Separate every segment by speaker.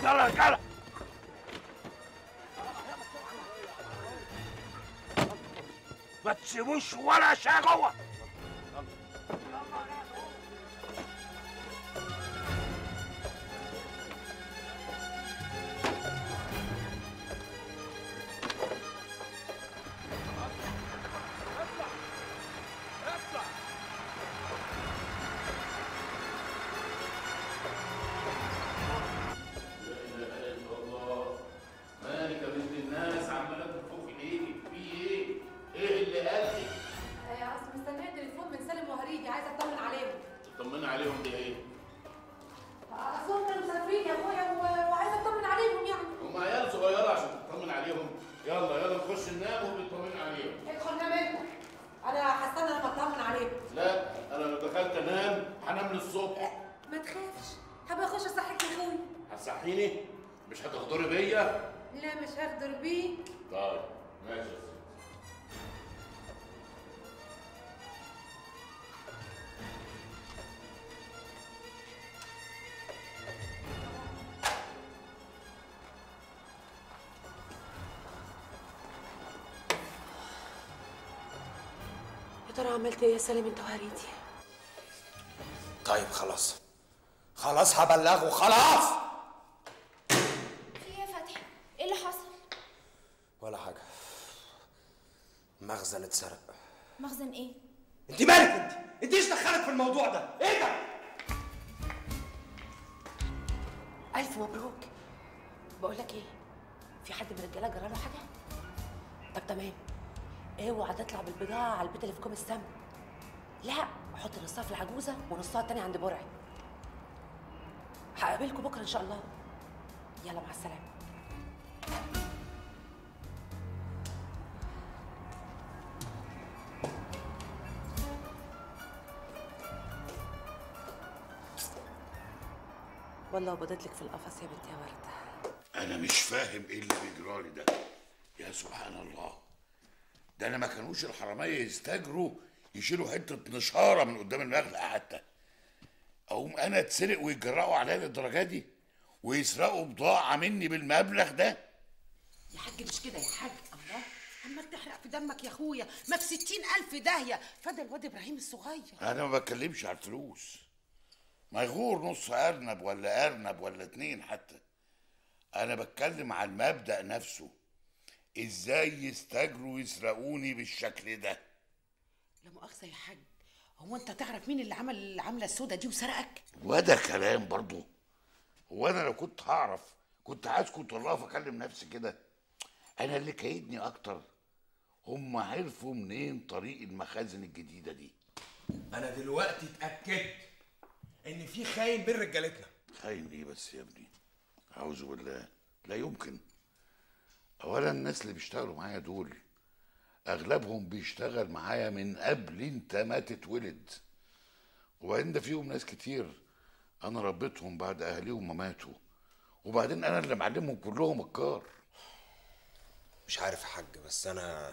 Speaker 1: يلا يا رجاله ما تسيبوش ولا شيء جوه
Speaker 2: مالك يا بنت الناس عماله تنفخي ليه؟ في ايه؟ ايه اللي قالك؟
Speaker 3: اصل مستنيه تليفون من سالم وهريدي عايزه اطمن عليهم
Speaker 2: تطمني عليهم دي ايه؟
Speaker 3: اصلهم كانوا مسافرين يا اخويا و- وعايزه اطمن عليهم يعني
Speaker 2: هم عيال صغيره عشان تطمن عليهم يلا يلا نخش ننام وبنطمن عليهم
Speaker 3: ادخل نام انت انا هستنى لما اطمن عليهم
Speaker 2: لا انا لو دخلت انام هنام للصبح
Speaker 3: ما تخافش هبقى اخش اصحيك يا اخويا
Speaker 2: هتصحيني؟ مش هتغدري بيا؟
Speaker 3: لا مش هغدر بيك
Speaker 2: طيب ماشي يا ستي
Speaker 3: يا ترى عملت ايه يا سالم انت وهريدي
Speaker 1: طيب خلاص خلاص هبلغه خلاص
Speaker 4: في ايه يا فتحي؟ ايه اللي حصل؟
Speaker 1: ولا حاجه مخزن اتسرق
Speaker 4: مخزن ايه؟
Speaker 1: انت مالك انت انت ايش دخلك في الموضوع ده ايه ده
Speaker 3: الف مبروك بقول لك ايه في حد من الرجاله جرى له حاجه طب تمام اوعى تطلع بالبضاعه على البيت اللي في كوم السم لا حط نصها في العجوزه ونصها التاني عند برعي هقابلكم بكره ان شاء الله يلا مع السلامه والله بدت لك في القفص يا بنتي يا ورده
Speaker 2: انا مش فاهم ايه اللي بيجرالي ده يا سبحان الله ده انا ما كانوش الحراميه يستجروا يشيلوا حته نشاره من قدام المخلع حتى اقوم انا اتسرق ويجرأوا عليا للدرجه دي ويسرقوا بضاعه مني بالمبلغ ده
Speaker 3: يا حاج مش كده يا حاج الله
Speaker 5: عمال تحرق في دمك يا اخويا ما في ستين الف داهيه فده الواد ابراهيم الصغير
Speaker 2: انا ما بتكلمش على الفلوس ما يغور نص ارنب ولا ارنب ولا اتنين حتى انا بتكلم على المبدأ نفسه ازاي يستجروا يسرقوني بالشكل ده
Speaker 5: لا مؤاخذه يا حاج هو انت تعرف مين اللي عمل العمله السوداء دي وسرقك
Speaker 2: وده كلام برضه هو انا لو كنت هعرف كنت هسكت والله فاكلم نفسي كده انا اللي كايدني اكتر هم عرفوا منين طريق المخازن الجديده دي
Speaker 6: انا دلوقتي اتاكدت ان في خاين بين رجالتنا
Speaker 2: خاين ايه بس يا ابني اعوذ بالله لا يمكن اولا الناس اللي بيشتغلوا معايا دول اغلبهم بيشتغل معايا من قبل انت ما تتولد وبعدين ده فيهم ناس كتير انا ربيتهم بعد اهاليهم ما ماتوا وبعدين انا اللي معلمهم كلهم الكار
Speaker 1: مش عارف يا حاج بس انا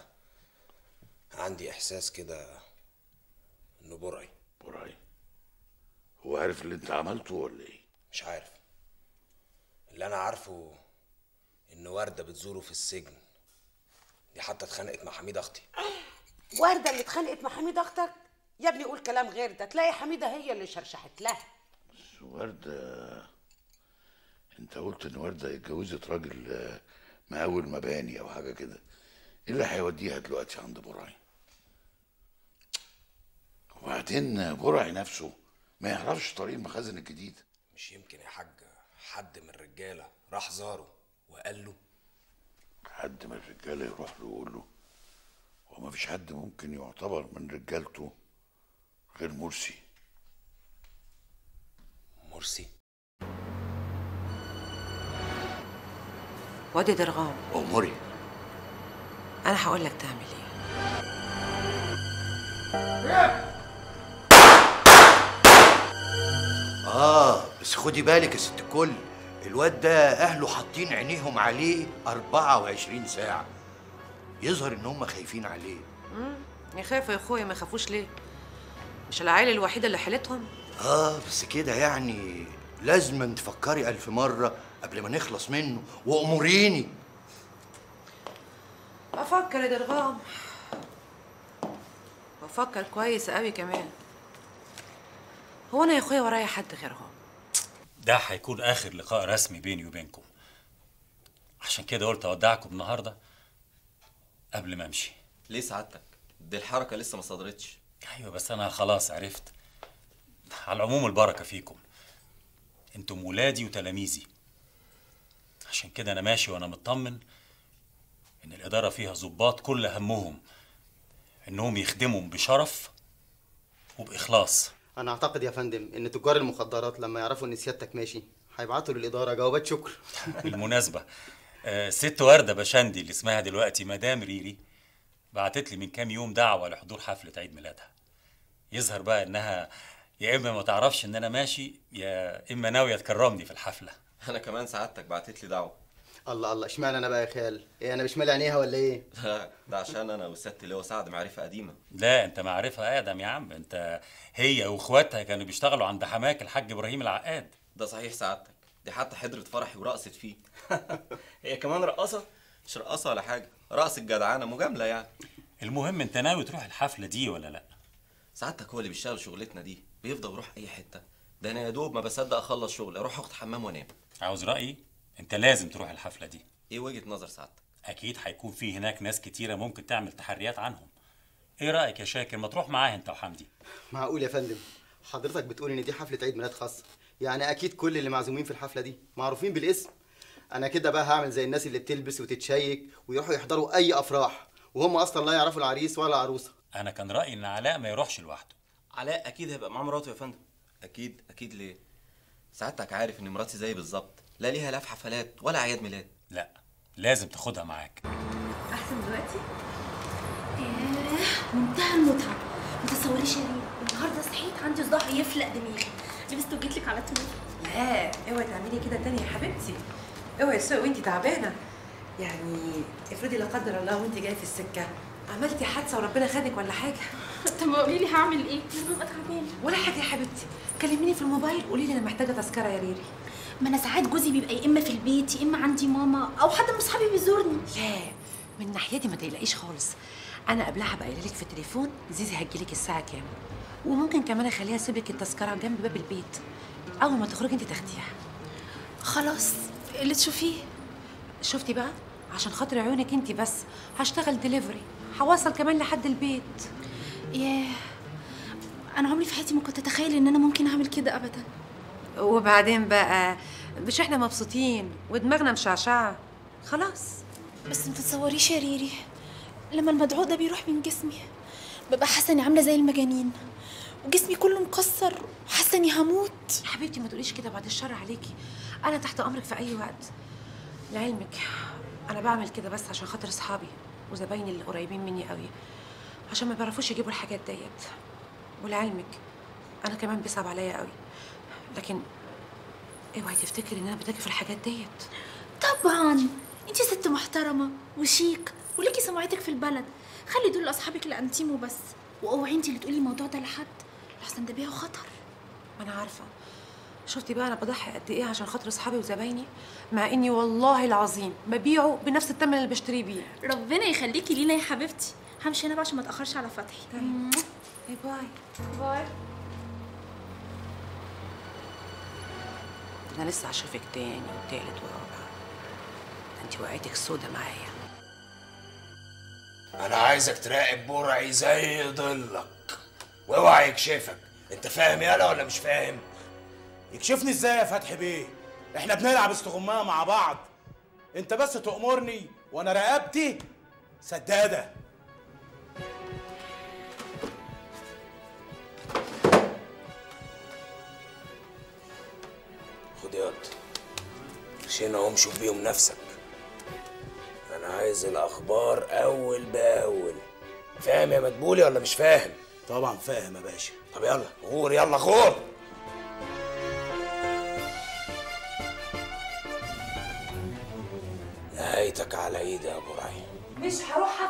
Speaker 1: عندي احساس كده انه برعي
Speaker 2: براي هو عارف اللي انت عملته ولا ايه
Speaker 1: مش عارف اللي انا عارفه ان ورده بتزوره في السجن دي حتى اتخانقت مع حميد اختي
Speaker 5: ورده اللي اتخانقت مع حميد اختك يا ابني قول كلام غير ده تلاقي حميده هي اللي شرشحت لها
Speaker 2: بس وردة انت قلت ان وردة اتجوزت راجل آه، مقاول مباني او حاجة كده ايه اللي هيوديها دلوقتي عند براي وبعدين برعي نفسه ما يعرفش طريق المخازن الجديد
Speaker 1: مش يمكن يا حاج حد من الرجاله راح زاره وقال له
Speaker 2: حد من الرجالة يروح له يقول له هو ما فيش حد ممكن يعتبر من رجالته غير مرسي
Speaker 1: مرسي
Speaker 3: وادي درغام
Speaker 2: أموري
Speaker 3: انا هقول لك تعمل ايه
Speaker 7: آه بس خدي بالك يا ست الكل الواد ده أهله حاطين عينيهم عليه 24 ساعة يظهر إن هم خايفين عليه
Speaker 3: يخافوا يا اخويا ما يخافوش ليه مش العيله الوحيده اللي حيلتهم
Speaker 7: آه بس كده يعني لازم تفكري ألف مرة قبل ما نخلص منه واموريني
Speaker 5: بفكر يا درغام بفكر كويس قوي كمان هو انا يا اخويا ورايا حد غيرهم
Speaker 8: ده هيكون اخر لقاء رسمي بيني وبينكم عشان كده قلت اودعكم النهارده قبل ما امشي
Speaker 9: ليه سعادتك دي الحركه لسه ما صدرتش
Speaker 8: ايوه بس انا خلاص عرفت على العموم البركه فيكم انتم ولادي وتلاميذي عشان كده انا ماشي وانا مطمن ان الاداره فيها ضباط كل همهم انهم يخدموا بشرف وباخلاص
Speaker 10: انا اعتقد يا فندم ان تجار المخدرات لما يعرفوا ان سيادتك ماشي هيبعتوا للاداره جوابات شكر
Speaker 8: بالمناسبه آه، ست ورده بشندي اللي اسمها دلوقتي مدام ريري بعتت لي من كام يوم دعوه لحضور حفله عيد ميلادها يظهر بقى انها يا اما ما تعرفش ان انا ماشي يا اما ناويه تكرمني في الحفله
Speaker 9: انا كمان سعادتك بعتت لي دعوه
Speaker 10: الله الله اشمعنى انا بقى يا خال ايه انا مش مالي عينيها ولا ايه
Speaker 9: لا، ده عشان انا وسيادة اللواء سعد معرفه قديمه
Speaker 8: لا انت معرفة ادم يا عم انت هي واخواتها كانوا بيشتغلوا عند حماك الحاج ابراهيم العقاد
Speaker 9: ده صحيح سعادتك دي حتى حضرت فرحي ورقصت فيه هي كمان رقصه مش رقصه ولا حاجه رقص الجدعانه مجامله يعني
Speaker 8: المهم انت ناوي تروح الحفله دي ولا لا
Speaker 9: سعادتك هو اللي بيشتغل شغلتنا دي بيفضل يروح اي حته ده انا يا دوب ما بصدق اخلص شغل اروح اخد حمام وانام
Speaker 8: عاوز رايي انت لازم تروح الحفله دي
Speaker 9: ايه وجهه نظر سعادتك
Speaker 8: اكيد هيكون في هناك ناس كتيره ممكن تعمل تحريات عنهم ايه رايك يا شاكر ما تروح معاه انت وحمدي
Speaker 10: معقول يا فندم حضرتك بتقول ان دي حفله عيد ميلاد خاصه يعني اكيد كل اللي معزومين في الحفله دي معروفين بالاسم انا كده بقى هعمل زي الناس اللي بتلبس وتتشيك ويروحوا يحضروا اي افراح وهم اصلا لا يعرفوا العريس ولا العروسه
Speaker 8: انا كان رايي ان علاء ما يروحش لوحده
Speaker 9: علاء اكيد هيبقى مع مراته يا فندم اكيد اكيد ليه سعادتك عارف ان مراتي زي بالظبط لا ليها لا في حفلات ولا اعياد ميلاد
Speaker 8: لا لازم تاخدها معاك
Speaker 4: احسن دلوقتي ايه منتهى المتعه ما تصوريش يا ريم النهارده صحيت عندي صداع يفلق دماغي لبست وجيت لك على طول
Speaker 5: لا اوعي تعملي كده تاني يا حبيبتي اوعي تسوقي وانت تعبانه يعني افرضي لا قدر الله وانت جايه في السكه عملتي حادثه وربنا خدك ولا حاجه
Speaker 4: طب قولي لي هعمل ايه انا ببقى تعبانه
Speaker 5: ولا حاجه يا حبيبتي كلميني في الموبايل قولي لي انا محتاجه تذكره يا ريري
Speaker 4: ما انا ساعات جوزي بيبقى يا اما في البيت يا اما عندي ماما او حد من اصحابي بيزورني
Speaker 5: لا من ناحيتي ما تقلقيش خالص انا قبلها هبقى قايله لك في التليفون زيزي هتجيلك الساعه كام وممكن كمان اخليها تسيب لك التذكره جنب باب البيت اول ما تخرجي انت تاخديها
Speaker 4: خلاص اللي تشوفيه
Speaker 5: شفتي بقى عشان خاطر عيونك انت بس هشتغل دليفري هوصل كمان لحد البيت
Speaker 4: ياه انا عمري في حياتي ما كنت اتخيل ان انا ممكن اعمل كده ابدا
Speaker 5: وبعدين بقى مش احنا مبسوطين ودماغنا مشعشعه خلاص
Speaker 4: بس ما تتصوريش يا ريري لما المدعو ده بيروح من جسمي ببقى حاسه اني عامله زي المجانين وجسمي كله مكسر وحاسه اني هموت
Speaker 5: يا حبيبتي ما تقوليش كده بعد الشر عليكي انا تحت امرك في اي وقت لعلمك انا بعمل كده بس عشان خاطر اصحابي وزبايني اللي قريبين مني قوي عشان ما بيعرفوش يجيبوا الحاجات ديت ولعلمك انا كمان بيصعب عليا قوي لكن اوعي تفتكري ان انا بتاجي في الحاجات ديت
Speaker 4: طبعا انتي ست محترمه وشيك وليكي سمعتك في البلد خلي دول اصحابك الانتيم وبس واوعي انتي اللي تقولي الموضوع ده لحد لحسن ده بيها خطر
Speaker 5: ما انا عارفه شفتي بقى انا بضحي قد ايه عشان خاطر اصحابي وزبايني مع اني والله العظيم ببيعه بنفس الثمن اللي بشتريه بيه
Speaker 4: ربنا يخليكي لينا يا حبيبتي همشي انا بقى عشان ما اتاخرش على فتحي
Speaker 5: باي باي
Speaker 4: باي
Speaker 5: انا لسه هشوفك تاني وتالت ورابع ده انت وقعتك سودا معايا
Speaker 1: انا عايزك تراقب برعي زي ضلك واوعى يكشفك انت فاهم يالا ولا مش فاهم
Speaker 6: يكشفني ازاي يا فتحي بيه احنا بنلعب استغمايه مع بعض انت بس تأمرني وانا رقبتي سداده
Speaker 1: خد ياض شينا اهم شوف بيهم نفسك انا عايز الاخبار اول باول فاهم يا مدبولي ولا مش فاهم
Speaker 6: طبعا فاهم يا باشا
Speaker 1: طب يلا غور يلا غور نهايتك على ايدي يا ابو رعي
Speaker 5: مش هروح